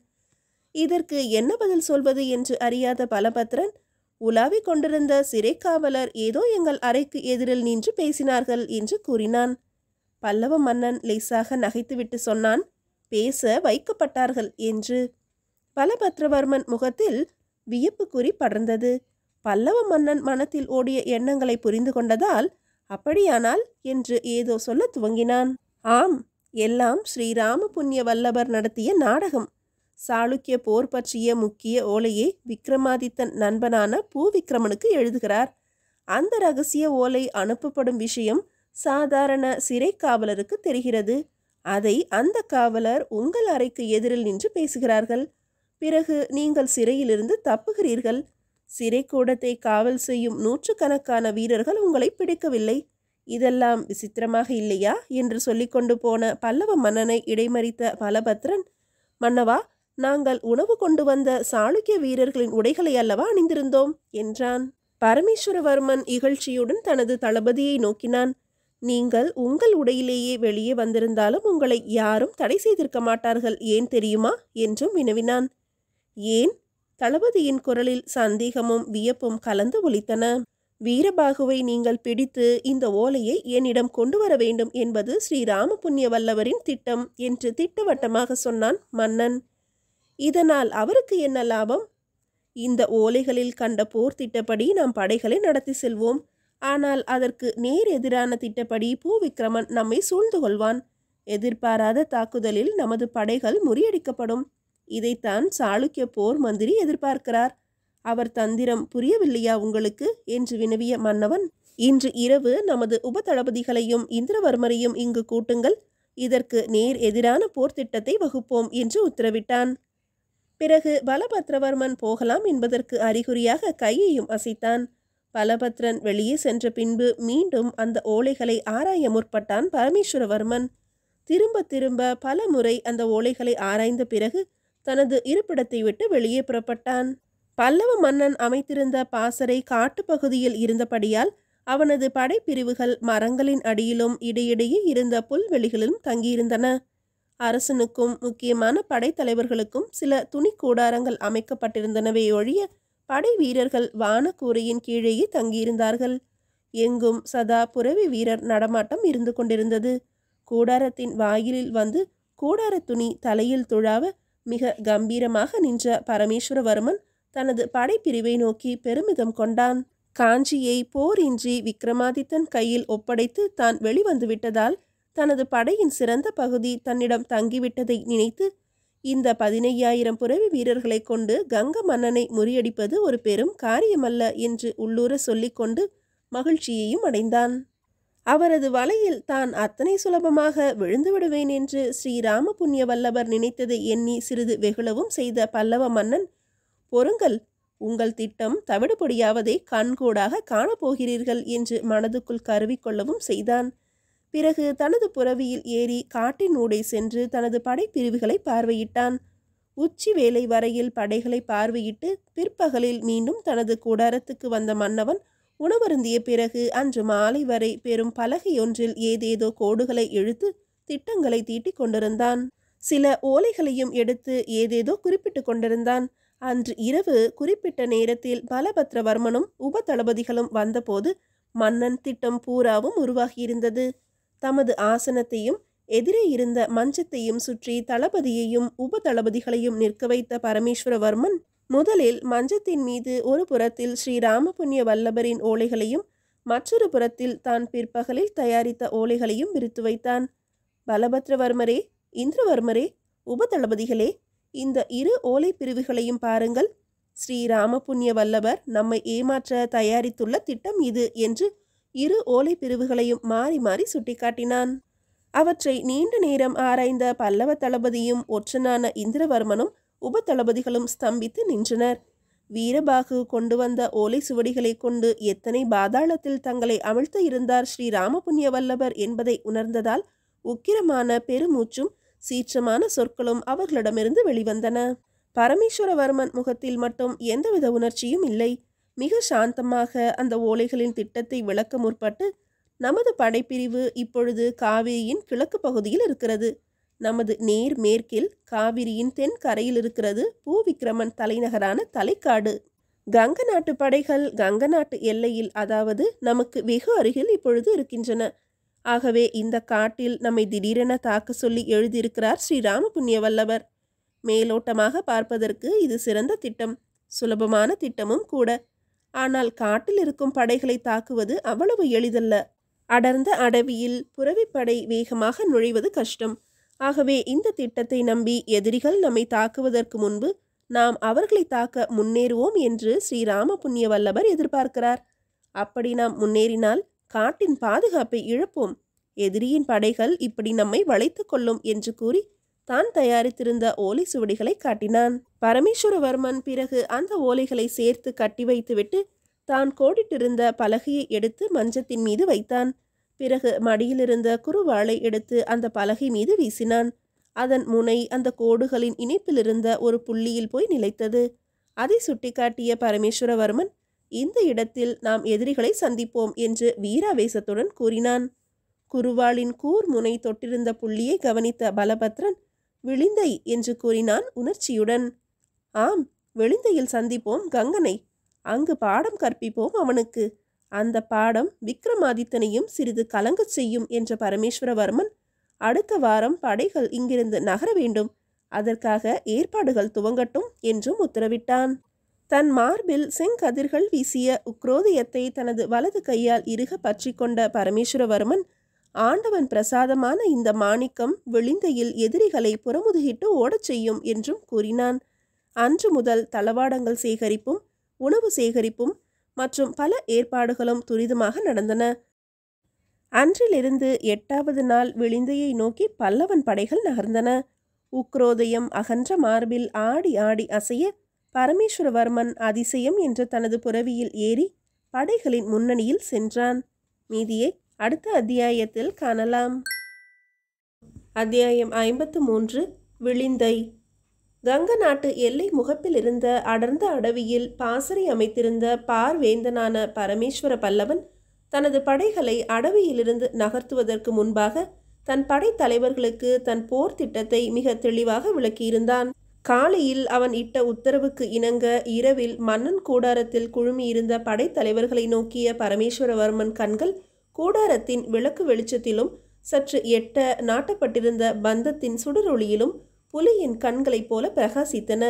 இதற்கு என்ன பதில் சொல்வது என்று அறியாத பலபத்ரன் உலாவிக் கொண்டிருந்த சிறை காவலர் ஏதோ எங்கள் அறைக்கு எதிரில் நின்று பேசினார்கள் என்று கூறினான் பல்லவ மன்னன் லேசாக நகைத்துவிட்டு சொன்னான் பேச வைக்கப்பட்டார்கள் என்று பலபத்ரவர்மன் முகத்தில் வியப்பு குறி படர்ந்தது பல்லவ மன்னன் மனத்தில் ஓடிய எண்ணங்களை புரிந்து கொண்டதால் அப்படியானால் என்று ஏதோ சொல்ல துவங்கினான் ஆம் எல்லாம் ஸ்ரீராம புண்ணிய வல்லபர் நடத்திய நாடகம் சாளுக்கிய போர் பற்றிய முக்கிய ஓலையை விக்ரமாதித்தன் நண்பனான பூவிக்ரமனுக்கு எழுதுகிறார் அந்த ரகசிய ஓலை அனுப்பப்படும் விஷயம் சாதாரண சிறை காவலருக்கு தெரிகிறது அதை அந்த காவலர் உங்கள் அறைக்கு எதிரில் நின்று பேசுகிறார்கள் பிறகு நீங்கள் சிறையிலிருந்து தப்புகிறீர்கள் சிறை கூடத்தை காவல் செய்யும் நூற்றுக்கணக்கான வீரர்கள் உங்களை பிடிக்கவில்லை இதெல்லாம் விசித்திரமாக இல்லையா என்று சொல்லிக்கொண்டு போன பல்லவ மன்னனை இடைமறித்த பலபத்ரன் மன்னவா நாங்கள் உணவு கொண்டு வந்த சாளுக்கிய வீரர்களின் உடைகளை அல்லவா அணிந்திருந்தோம் என்றான் பரமேஸ்வரவர்மன் இகழ்ச்சியுடன் தனது தளபதியை நோக்கினான் நீங்கள் உங்கள் உடையிலேயே வெளியே வந்திருந்தாலும் உங்களை யாரும் தடை செய்திருக்க மாட்டார்கள் ஏன் தெரியுமா என்றும் வினவினான் ஏன் தளபதியின் குரலில் சந்தேகமும் வியப்பும் கலந்து ஒலித்தன வீரபாகுவை நீங்கள் பிடித்து இந்த ஓலையை என்னிடம் கொண்டு வர வேண்டும் என்பது ஸ்ரீராம புண்ணிய வல்லவரின் திட்டம் என்று திட்டவட்டமாக சொன்னான் மன்னன் இதனால் அவருக்கு என்ன லாபம் இந்த ஓலைகளில் கண்ட போர் திட்டப்படி நாம் படைகளை நடத்தி செல்வோம் ஆனால் அதற்கு நேர் எதிரான திட்டப்படி பூவிக்ரமன் நம்மை சூழ்ந்து கொள்வான் எதிர்பாராத தாக்குதலில் நமது படைகள் முறியடிக்கப்படும் இதைத்தான் சாளுக்கிய போர் மந்திரி எதிர்பார்க்கிறார் அவர் தந்திரம் புரியவில்லையா உங்களுக்கு என்று வினவிய மன்னவன் இன்று இரவு நமது உபதளபதிகளையும் இந்திரவர்மரையும் இங்கு கூட்டுங்கள் இதற்கு நேர் எதிரான போர் திட்டத்தை வகுப்போம் என்று உத்தரவிட்டான் பிறகு பலபத்ரவர்மன் போகலாம் என்பதற்கு அறிகுறியாக கையையும் அசைத்தான் பலபத்ரன் வெளியே சென்ற பின்பு மீண்டும் அந்த ஓலைகளை ஆராய முற்பட்டான் பரமேஸ்வரவர்மன் திரும்ப திரும்ப பல முறை அந்த ஓலைகளை ஆராய்ந்த பிறகு தனது இருப்பிடத்தை விட்டு வெளியே புறப்பட்டான் பல்லவ மன்னன் அமைத்திருந்த பாசறை காட்டுப்பகுதியில் இருந்தபடியால் அவனது படைப்பிரிவுகள் மரங்களின் அடியிலும் இடையிடையே இருந்த புல்வெளிகளிலும் தங்கியிருந்தன அரசனுக்கும் முக்கியமான படைத்தலைவர்களுக்கும் சில துணி கூடாரங்கள் அமைக்கப்பட்டிருந்தனவே ஒழிய படை வீரர்கள் வானக்கூரையின் கீழேயே தங்கியிருந்தார்கள் எங்கும் சதா புரவி வீரர் நடமாட்டம் இருந்து கொண்டிருந்தது கூடாரத்தின் வாயிலில் வந்து கூடார துணி தலையில் துழாவ மிக கம்பீரமாக நின்ற பரமேஸ்வரவர்மன் தனது படைப்பிரிவை நோக்கி பெருமிதம் கொண்டான் காஞ்சியை போரின்றி விக்ரமாதித்தன் கையில் ஒப்படைத்து தான் வெளிவந்து விட்டதால் தனது படையின் சிறந்த பகுதி தன்னிடம் தங்கிவிட்டதை நினைத்து இந்த பதினையாயிரம் புரவி வீரர்களை கொண்டு கங்க மன்னனை முறியடிப்பது ஒரு பெரும் காரியமல்ல என்று உள்ளூர சொல்லிக்கொண்டு மகிழ்ச்சியையும் அடைந்தான் அவரது வலையில் தான் அத்தனை சுலபமாக விழுந்து விடுவேன் என்று ஸ்ரீ ராமபுண்ணிய வல்லவர் நினைத்ததை எண்ணி சிறிது வெகுளவும் செய்த பல்லவ மன்னன் பொறுங்கள் உங்கள் திட்டம் தவிடுபொடியாவதை கண்கூடாக காணப்போகிறீர்கள் என்று மனதுக்குள் கருவிக்கொள்ளவும் செய்தான் பிறகு தனது புறவியில் ஏறி காட்டின் ஊடே சென்று தனது படைப்பிரிவுகளை பார்வையிட்டான் உச்சி வேலை வரையில் படைகளை பார்வையிட்டு பிற்பகலில் மீண்டும் தனது கூடாரத்துக்கு வந்த மன்னவன் உணவருந்திய பிறகு அன்று மாலை வரை பெரும் பலகையொன்றில் ஏதேதோ கோடுகளை இழுத்து திட்டங்களை தீட்டிக் கொண்டிருந்தான் சில ஓலைகளையும் எடுத்து ஏதேதோ குறிப்பிட்டு கொண்டிருந்தான் அன்று இரவு குறிப்பிட்ட நேரத்தில் பலபத்ரவர்மனும் உபதளபதிகளும் வந்தபோது மன்னன் திட்டம் பூராவும் உருவாகியிருந்தது தமது ஆசனத்தையும் எதிரே இருந்த மஞ்சத்தையும் சுற்றி தளபதியையும் உபதளபதிகளையும் நிற்க வைத்த பரமேஸ்வரவர்மன் முதலில் மஞ்சத்தின் மீது ஒரு புறத்தில் ஸ்ரீ ராமபுண்ணிய வல்லபரின் ஓலைகளையும் மற்றொரு புறத்தில் தான் பிற்பகலில் தயாரித்த ஓலைகளையும் விரித்து வைத்தான் பலபத்ரவர்மரே இந்திரவர்மரே உபதளபதிகளே இந்த இரு ஓலை பிரிவுகளையும் பாருங்கள் ஸ்ரீ ராமபுண்ணிய வல்லவர் நம்மை ஏமாற்ற தயாரித்துள்ள திட்டம் இது என்று இரு ஓலை பிரிவுகளையும் மாறி மாறி சுட்டிக்காட்டினான் அவற்றை நீண்ட நேரம் ஆராய்ந்த பல்லவ தளபதியும் ஒற்றனான இந்திரவர்மனும் உபதளபதிகளும் ஸ்தம்பித்து நின்றனர் வீரபாகு கொண்டு வந்த ஓலை சுவடிகளை கொண்டு எத்தனை பாதாளத்தில் தங்களை அமிழ்த்த இருந்தார் ஸ்ரீ ராமபுண்ணிய வல்லவர் என்பதை உணர்ந்ததால் உக்கிரமான பெருமூச்சும் சீற்றமான சொற்களும் அவர்களிடமிருந்து வெளிவந்தன பரமேஸ்வரவர்மன் முகத்தில் மட்டும் எந்தவித உணர்ச்சியும் இல்லை மிக சாந்தமாக அந்த ஓலைகளின் திட்டத்தை விளக்க முற்பட்டு நமது படைப்பிரிவு இப்பொழுது காவிரியின் கிழக்கு பகுதியில் இருக்கிறது நமது நேர் மேற்கில் காவிரியின் தென் கரையில் இருக்கிறது பூவிக்கிரமன் தலைநகரான தலைக்காடு கங்க நாட்டு படைகள் கங்க நாட்டு எல்லையில் அதாவது நமக்கு வெகு அருகில் இப்பொழுது இருக்கின்றன ஆகவே இந்த காட்டில் நம்மை திடீரென தாக்க சொல்லி எழுதியிருக்கிறார் ஸ்ரீ ராமபுண்ணிய வல்லவர் மேலோட்டமாக பார்ப்பதற்கு இது சிறந்த திட்டம் சுலபமான திட்டமும் கூட ஆனால் காட்டில் இருக்கும் படைகளை தாக்குவது அவ்வளவு எளிதல்ல அடர்ந்த அடவியில் புறவிப்படை வேகமாக நுழைவது கஷ்டம் ஆகவே இந்த திட்டத்தை நம்பி எதிரிகள் நம்மை தாக்குவதற்கு முன்பு நாம் அவர்களை தாக்க முன்னேறுவோம் என்று ஸ்ரீ ராமபுண்ணிய வல்லவர் எதிர்பார்க்கிறார் அப்படி நாம் முன்னேறினால் காட்டின் பாதுகாப்பை இழப்போம் எதிரியின் படைகள் இப்படி நம்மை வளைத்து கொள்ளும் என்று கூறி தான் தயாரித்திருந்த ஓலை சுவடிகளை காட்டினான் பரமேஸ்வரவர்மன் பிறகு அந்த ஓலைகளை சேர்த்து கட்டி வைத்துவிட்டு தான் கோடிட்டிருந்த பலகையை எடுத்து மஞ்சத்தின் மீது வைத்தான் பிறகு மடியிலிருந்த குறுவாளை எடுத்து அந்த பலகை மீது வீசினான் அதன் முனை அந்த கோடுகளின் இணைப்பிலிருந்த ஒரு புள்ளியில் போய் நிலைத்தது அதை சுட்டிக்காட்டிய பரமேஸ்வரவர்மன் இந்த இடத்தில் நாம் எதிரிகளை சந்திப்போம் என்று வீராவேசத்துடன் கூறினான் குருவாளின் கூர் முனை தொட்டிருந்த புள்ளியை கவனித்த பலபத்ரன் விளிந்தை என்று கூறினான் உணர்ச்சியுடன் ஆம் விளிந்தையில் சந்திப்போம் கங்கனை அங்கு பாடம் கற்பிப்போம் அவனுக்கு அந்த பாடம் விக்ரமாதித்தனையும் சிறிது கலங்கச் செய்யும் என்ற பரமேஸ்வரவர்மன் அடுத்த வாரம் படைகள் இங்கிருந்து நகர வேண்டும் அதற்காக ஏற்பாடுகள் துவங்கட்டும் என்றும் உத்தரவிட்டான் தன் மார்பில் செங்கதிர்கள் வீசிய உக்ரோதயத்தை தனது வலது கையால் இறுக பற்றி கொண்ட பரமேஸ்வரவர்மன் ஆண்டவன் பிரசாதமான இந்த மாணிக்கம் விளிந்தையில் எதிரிகளை புறமுதுகிட்டு ஓடச் செய்யும் என்றும் கூறினான் அன்று முதல் தளவாடங்கள் சேகரிப்பும் உணவு சேகரிப்பும் மற்றும் பல ஏற்பாடுகளும் துரிதமாக நடந்தன அன்றிலிருந்து எட்டாவது நாள் விளிந்தையை நோக்கி பல்லவன் படைகள் நகர்ந்தன உக்ரோதயம் அகன்ற மார்பில் ஆடி ஆடி அசைய பரமேஸ்வரவர்மன் அதிசயம் என்ற தனது புறவியில் ஏறி படைகளின் முன்னணியில் சென்றான் மீதியை அடுத்த அத்தியாயத்தில் காணலாம் அத்தியாயம் ஐம்பத்து மூன்று விளிந்தை கங்க நாட்டு எல்லை முகப்பில் இருந்த அடர்ந்த அடவியில் பாசறை அமைத்திருந்த பார்வேந்தனான பரமேஸ்வர பல்லவன் தனது படைகளை அடவியிலிருந்து நகர்த்துவதற்கு முன்பாக தன் படைத்தலைவர்களுக்கு தன் போர் திட்டத்தை மிக தெளிவாக விளக்கியிருந்தான் காலையில் அவன் இட்ட உத்தரவுக்கு இணங்க இரவில் மன்னன் கூடாரத்தில் குழுமியிருந்த படைத்தலைவர்களை நோக்கிய பரமேஸ்வரவர்மன் கண்கள் கூடாரத்தின் விளக்கு வெளிச்சத்திலும் சற்று எட்ட நாட்டப்பட்டிருந்த பந்தத்தின் சுடரொளியிலும் புலியின் கண்களைப் போல பிரகாசித்தன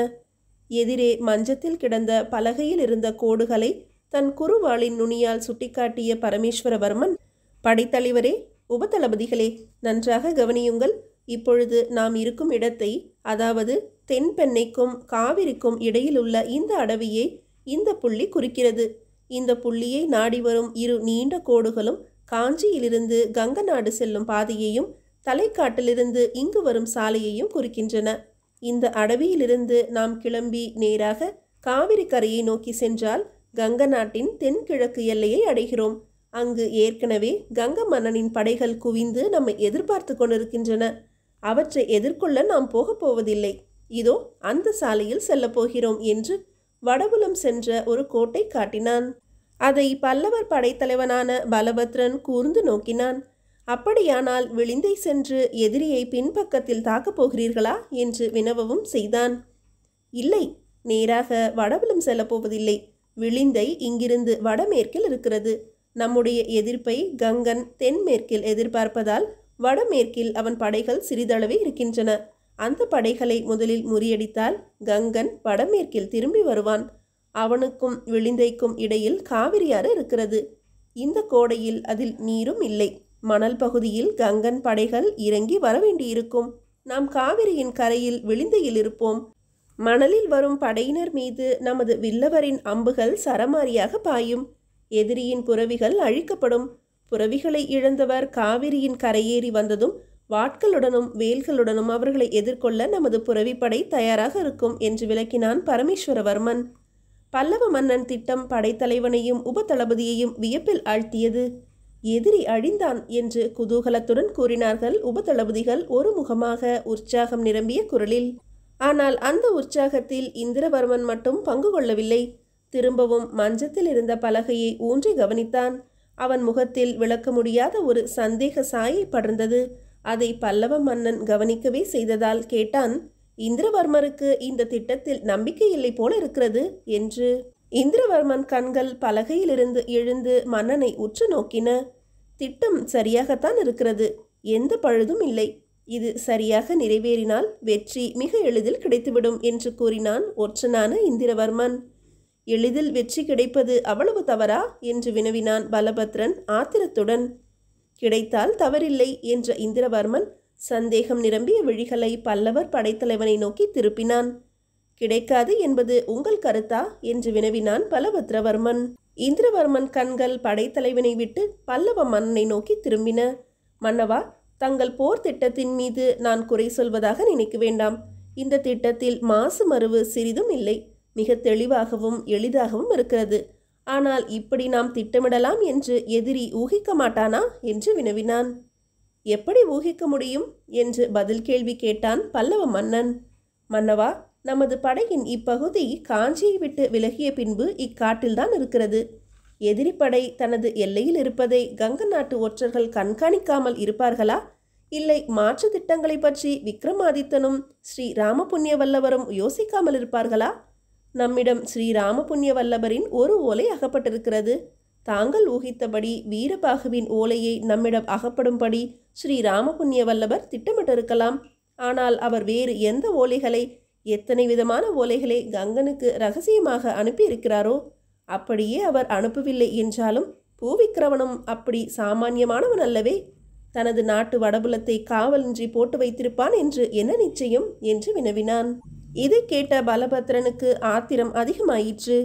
எதிரே மஞ்சத்தில் கிடந்த பலகையில் இருந்த கோடுகளை தன் குறுவாளின் நுனியால் சுட்டிக்காட்டிய பரமேஸ்வரவர்மன் படைத்தலைவரே உபதளபதிகளே நன்றாக கவனியுங்கள் இப்பொழுது நாம் இருக்கும் இடத்தை அதாவது தென்பெண்ணைக்கும் காவிரிக்கும் இடையிலுள்ள இந்த அடவியை இந்த புள்ளி குறிக்கிறது இந்த புள்ளியை நாடி வரும் இரு நீண்ட கோடுகளும் காஞ்சியிலிருந்து கங்க நாடு செல்லும் பாதையையும் தலைக்காட்டிலிருந்து இங்கு வரும் சாலையையும் குறிக்கின்றன இந்த அடவியிலிருந்து நாம் கிளம்பி நேராக காவிரி கரையை நோக்கி சென்றால் கங்க நாட்டின் தென்கிழக்கு எல்லையை அடைகிறோம் அங்கு ஏற்கனவே கங்க மன்னனின் படைகள் குவிந்து நம்மை எதிர்பார்த்து கொண்டிருக்கின்றன அவற்றை எதிர்கொள்ள நாம் போகப் போவதில்லை இதோ அந்த சாலையில் செல்லப் போகிறோம் என்று வடபுலம் சென்ற ஒரு கோட்டை காட்டினான் அதை பல்லவர் படைத்தலைவனான பலபத்ரன் கூர்ந்து நோக்கினான் அப்படியானால் விளிந்தை சென்று எதிரியை பின்பக்கத்தில் தாக்கப் போகிறீர்களா என்று வினவவும் செய்தான் இல்லை நேராக வடபுலம் செல்லப் போவதில்லை விளிந்தை இங்கிருந்து வடமேற்கில் இருக்கிறது நம்முடைய எதிர்ப்பை கங்கன் தென்மேற்கில் எதிர்பார்ப்பதால் வடமேற்கில் அவன் படைகள் சிறிதளவே இருக்கின்றன அந்த படைகளை முதலில் முறியடித்தால் கங்கன் வடமேற்கில் திரும்பி வருவான் அவனுக்கும் விளிந்தைக்கும் இடையில் காவிரியாறு இருக்கிறது இந்த கோடையில் அதில் நீரும் இல்லை மணல் பகுதியில் கங்கன் படைகள் இறங்கி வரவேண்டியிருக்கும் நாம் காவிரியின் கரையில் விளிந்தையில் இருப்போம் மணலில் வரும் படையினர் மீது நமது வில்லவரின் அம்புகள் சரமாரியாக பாயும் எதிரியின் புறவிகள் அழிக்கப்படும் புறவிகளை இழந்தவர் காவிரியின் கரையேறி வந்ததும் வாட்களுடனும் வேல்களுடனும் அவர்களை எதிர்கொள்ள நமது புறவிப்படை தயாராக இருக்கும் என்று விளக்கினான் பரமேஸ்வரவர்மன் பல்லவ மன்னன் திட்டம் படைத்தலைவனையும் உபதளபதியையும் வியப்பில் ஆழ்த்தியது எதிரி அழிந்தான் என்று குதூகலத்துடன் கூறினார்கள் உபதளபதிகள் ஒரு முகமாக உற்சாகம் நிரம்பிய குரலில் ஆனால் அந்த உற்சாகத்தில் இந்திரவர்மன் மட்டும் பங்கு கொள்ளவில்லை திரும்பவும் மஞ்சத்தில் இருந்த பலகையை ஊன்றி கவனித்தான் அவன் முகத்தில் விளக்க முடியாத ஒரு சந்தேக சாயை படர்ந்தது அதை பல்லவ மன்னன் கவனிக்கவே செய்ததால் கேட்டான் இந்திரவர்மருக்கு இந்த திட்டத்தில் நம்பிக்கை இல்லை போல இருக்கிறது என்று இந்திரவர்மன் கண்கள் பலகையிலிருந்து எழுந்து மன்னனை உற்று நோக்கின திட்டம் சரியாகத்தான் இருக்கிறது எந்த பழுதும் இல்லை இது சரியாக நிறைவேறினால் வெற்றி மிக எளிதில் கிடைத்துவிடும் என்று கூறினான் ஒற்றனான இந்திரவர்மன் எளிதில் வெற்றி கிடைப்பது அவ்வளவு தவறா என்று வினவினான் பலபத்ரன் ஆத்திரத்துடன் கிடைத்தால் தவறில்லை என்ற இந்திரவர்மன் சந்தேகம் நிரம்பிய விழிகளை பல்லவர் படைத்தலைவனை நோக்கி திருப்பினான் கிடைக்காது என்பது உங்கள் கருத்தா என்று வினவினான் பலபத்ரவர்மன் இந்திரவர்மன் கண்கள் படைத்தலைவனை விட்டு பல்லவ மன்னனை நோக்கி திரும்பின மன்னவா தங்கள் போர் திட்டத்தின் மீது நான் குறை சொல்வதாக நினைக்க வேண்டாம் இந்த திட்டத்தில் மாசு மறுவு சிறிதும் இல்லை மிக தெளிவாகவும் எளிதாகவும் இருக்கிறது ஆனால் இப்படி நாம் திட்டமிடலாம் என்று எதிரி ஊகிக்க மாட்டானா என்று வினவினான் எப்படி ஊகிக்க முடியும் என்று பதில் கேள்வி கேட்டான் பல்லவ மன்னன் மன்னவா நமது படையின் இப்பகுதி காஞ்சியை விட்டு விலகிய பின்பு இக்காட்டில்தான் இருக்கிறது எதிரிப்படை தனது எல்லையில் இருப்பதை கங்க நாட்டு ஒற்றர்கள் கண்காணிக்காமல் இருப்பார்களா இல்லை மாற்று திட்டங்களை பற்றி விக்ரமாதித்தனும் ஸ்ரீ ராமபுண்ணிய வல்லவரும் யோசிக்காமல் இருப்பார்களா நம்மிடம் ஸ்ரீ ராமபுண்ணிய வல்லவரின் ஒரு ஓலை அகப்பட்டிருக்கிறது தாங்கள் ஊகித்தபடி வீரபாகுவின் ஓலையை நம்மிடம் அகப்படும்படி ஸ்ரீ ராமபுண்ணிய வல்லவர் திட்டமிட்டிருக்கலாம் ஆனால் அவர் வேறு எந்த ஓலைகளை எத்தனை விதமான ஓலைகளை கங்கனுக்கு ரகசியமாக அனுப்பியிருக்கிறாரோ அப்படியே அவர் அனுப்பவில்லை என்றாலும் பூவிக்கிரவனும் அப்படி சாமானியமானவன் அல்லவே தனது நாட்டு வடபுலத்தை காவலின்றி போட்டு வைத்திருப்பான் என்று என்ன நிச்சயம் என்று வினவினான் இதை கேட்ட பலபத்ரனுக்கு ஆத்திரம் அதிகமாயிற்று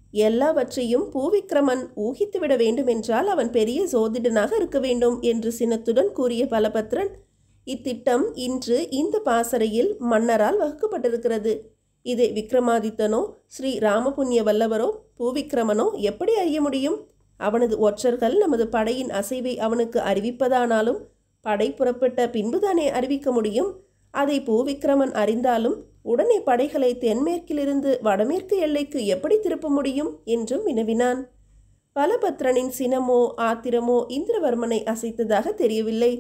எல்லாவற்றையும் பூவிக்ரமன் ஊகித்துவிட வேண்டுமென்றால் அவன் பெரிய சோதிடனாக இருக்க வேண்டும் என்று சினத்துடன் கூறிய பலபத்ரன் இத்திட்டம் இன்று இந்த பாசறையில் மன்னரால் வகுக்கப்பட்டிருக்கிறது இதை விக்ரமாதித்தனோ ஸ்ரீ ராமபுண்ணிய வல்லவரோ பூவிக்ரமனோ எப்படி அறிய முடியும் அவனது ஒற்றர்கள் நமது படையின் அசைவை அவனுக்கு அறிவிப்பதானாலும் படை புறப்பட்ட பின்புதானே அறிவிக்க முடியும் அதை பூவிக்ரமன் அறிந்தாலும் உடனே படைகளை தென்மேற்கிலிருந்து வடமேற்கு எல்லைக்கு எப்படி திருப்ப முடியும் என்றும் வினவினான் பலபத்ரனின் சினமோ ஆத்திரமோ இந்திரவர்மனை அசைத்ததாக தெரியவில்லை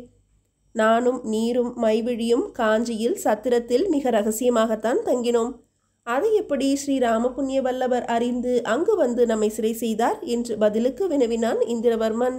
நானும் நீரும் மைவிழியும் காஞ்சியில் சத்திரத்தில் மிக ரகசியமாகத்தான் தங்கினோம் அதை எப்படி ஸ்ரீ ராமபுண்ணிய வல்லவர் அறிந்து அங்கு வந்து நம்மை சிறை செய்தார் என்று பதிலுக்கு வினவினான் இந்திரவர்மன்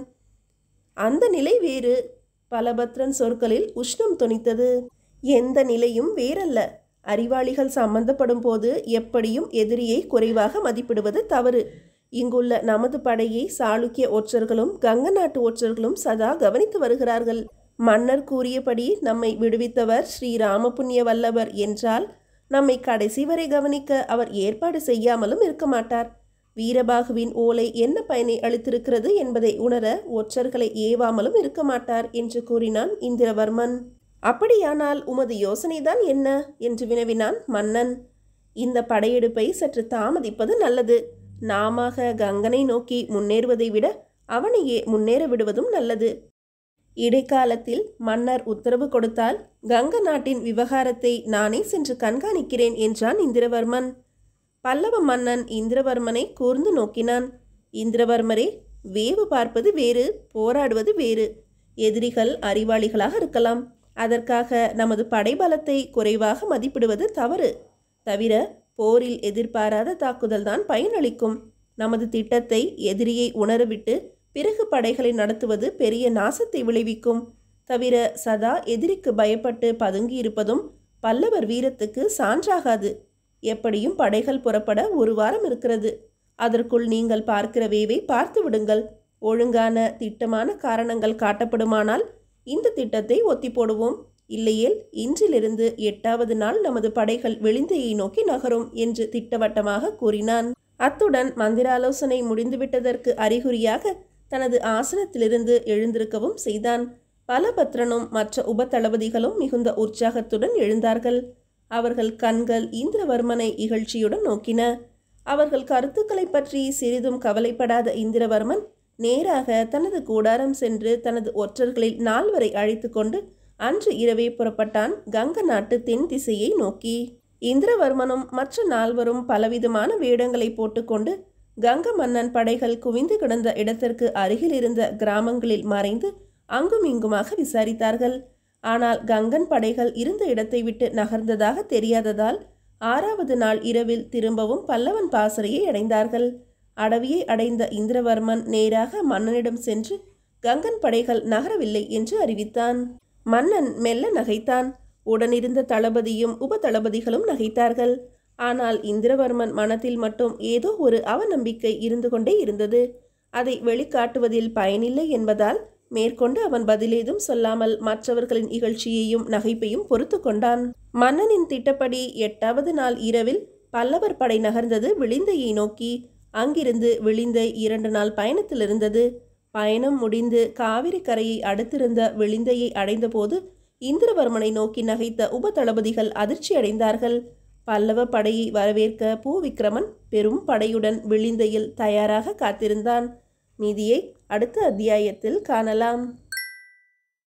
அந்த நிலை வேறு பலபத்ரன் சொற்களில் உஷ்ணம் தொனித்தது எந்த நிலையும் வேறல்ல அறிவாளிகள் சம்பந்தப்படும் போது எப்படியும் எதிரியை குறைவாக மதிப்பிடுவது தவறு இங்குள்ள நமது படையை சாளுக்கிய ஒற்றர்களும் கங்க நாட்டு ஒற்றர்களும் சதா கவனித்து வருகிறார்கள் மன்னர் கூறியபடி நம்மை விடுவித்தவர் ஸ்ரீ ராமபுண்ணிய வல்லவர் என்றால் நம்மை கடைசி வரை கவனிக்க அவர் ஏற்பாடு செய்யாமலும் இருக்க மாட்டார் வீரபாகுவின் ஓலை என்ன பயனை அளித்திருக்கிறது என்பதை உணர ஒற்றர்களை ஏவாமலும் இருக்க மாட்டார் என்று கூறினான் இந்திரவர்மன் அப்படியானால் உமது யோசனைதான் என்ன என்று வினவினான் மன்னன் இந்த படையெடுப்பை சற்று தாமதிப்பது நல்லது நாமாக கங்கனை நோக்கி முன்னேறுவதை விட அவனையே முன்னேற விடுவதும் நல்லது இடைக்காலத்தில் மன்னர் உத்தரவு கொடுத்தால் கங்க நாட்டின் விவகாரத்தை நானே சென்று கண்காணிக்கிறேன் என்றான் இந்திரவர்மன் பல்லவ மன்னன் இந்திரவர்மனை கூர்ந்து நோக்கினான் இந்திரவர்மரே வேவு பார்ப்பது வேறு போராடுவது வேறு எதிரிகள் அறிவாளிகளாக இருக்கலாம் அதற்காக நமது படைபலத்தை குறைவாக மதிப்பிடுவது தவறு தவிர போரில் எதிர்பாராத தாக்குதல்தான் பயனளிக்கும் நமது திட்டத்தை எதிரியை உணரவிட்டு பிறகு படைகளை நடத்துவது பெரிய நாசத்தை விளைவிக்கும் தவிர சதா எதிரிக்கு பயப்பட்டு பதுங்கி இருப்பதும் பல்லவர் வீரத்துக்கு சான்றாகாது எப்படியும் படைகள் புறப்பட ஒரு வாரம் இருக்கிறது அதற்குள் நீங்கள் பார்க்கிற வேவை பார்த்து விடுங்கள் ஒழுங்கான திட்டமான காரணங்கள் காட்டப்படுமானால் இந்த திட்டத்தை ஒத்தி போடுவோம் இல்லையேல் இன்றிலிருந்து எட்டாவது நாள் நமது படைகள் வெளிந்தையை நோக்கி நகரும் என்று திட்டவட்டமாக கூறினான் அத்துடன் மந்திராலோசனை முடிந்துவிட்டதற்கு அறிகுறியாக தனது ஆசனத்திலிருந்து எழுந்திருக்கவும் செய்தான் பலபத்ரனும் மற்ற உபதளபதிகளும் மிகுந்த உற்சாகத்துடன் எழுந்தார்கள் அவர்கள் கண்கள் இந்திரவர்மனை இகழ்ச்சியுடன் நோக்கின அவர்கள் கருத்துக்களை பற்றி சிறிதும் கவலைப்படாத இந்திரவர்மன் நேராக தனது கூடாரம் சென்று தனது ஒற்றர்களில் நால்வரை அழைத்து கொண்டு அன்று இரவே புறப்பட்டான் கங்க நாட்டு தென் திசையை நோக்கி இந்திரவர்மனும் மற்ற நால்வரும் பலவிதமான வேடங்களை போட்டுக்கொண்டு கங்க மன்னன் படைகள் குவிந்து கிடந்த இடத்திற்கு அருகில் இருந்த கிராமங்களில் மறைந்து அங்கும் இங்குமாக விசாரித்தார்கள் ஆனால் கங்கன் படைகள் இருந்த இடத்தை விட்டு நகர்ந்ததாக தெரியாததால் ஆறாவது நாள் இரவில் திரும்பவும் பல்லவன் பாசறையை அடைந்தார்கள் அடவியை அடைந்த இந்திரவர்மன் நேராக மன்னனிடம் சென்று கங்கன் படைகள் நகரவில்லை என்று அறிவித்தான் மன்னன் மெல்ல நகைத்தான் உடனிருந்த தளபதியும் உப தளபதிகளும் நகைத்தார்கள் ஆனால் இந்திரவர்மன் மனத்தில் மட்டும் ஏதோ ஒரு அவநம்பிக்கை இருந்து கொண்டே இருந்தது அதை வெளிக்காட்டுவதில் பயனில்லை என்பதால் மேற்கொண்டு அவன் பதிலேதும் சொல்லாமல் மற்றவர்களின் இகழ்ச்சியையும் நகைப்பையும் பொறுத்து கொண்டான் மன்னனின் திட்டப்படி எட்டாவது நாள் இரவில் பல்லவர் படை நகர்ந்தது விளிந்தையை நோக்கி அங்கிருந்து விளிந்தை இரண்டு நாள் பயணத்தில் இருந்தது பயணம் முடிந்து காவிரி கரையை அடுத்திருந்த விளிந்தையை அடைந்தபோது இந்திரவர்மனை நோக்கி நகைத்த உப தளபதிகள் அதிர்ச்சி அடைந்தார்கள் பல்லவ படையை வரவேற்க பூவிக்ரமன் பெரும் படையுடன் விளிந்தையில் தயாராக காத்திருந்தான் மீதியை அடுத்த அத்தியாயத்தில் காணலாம்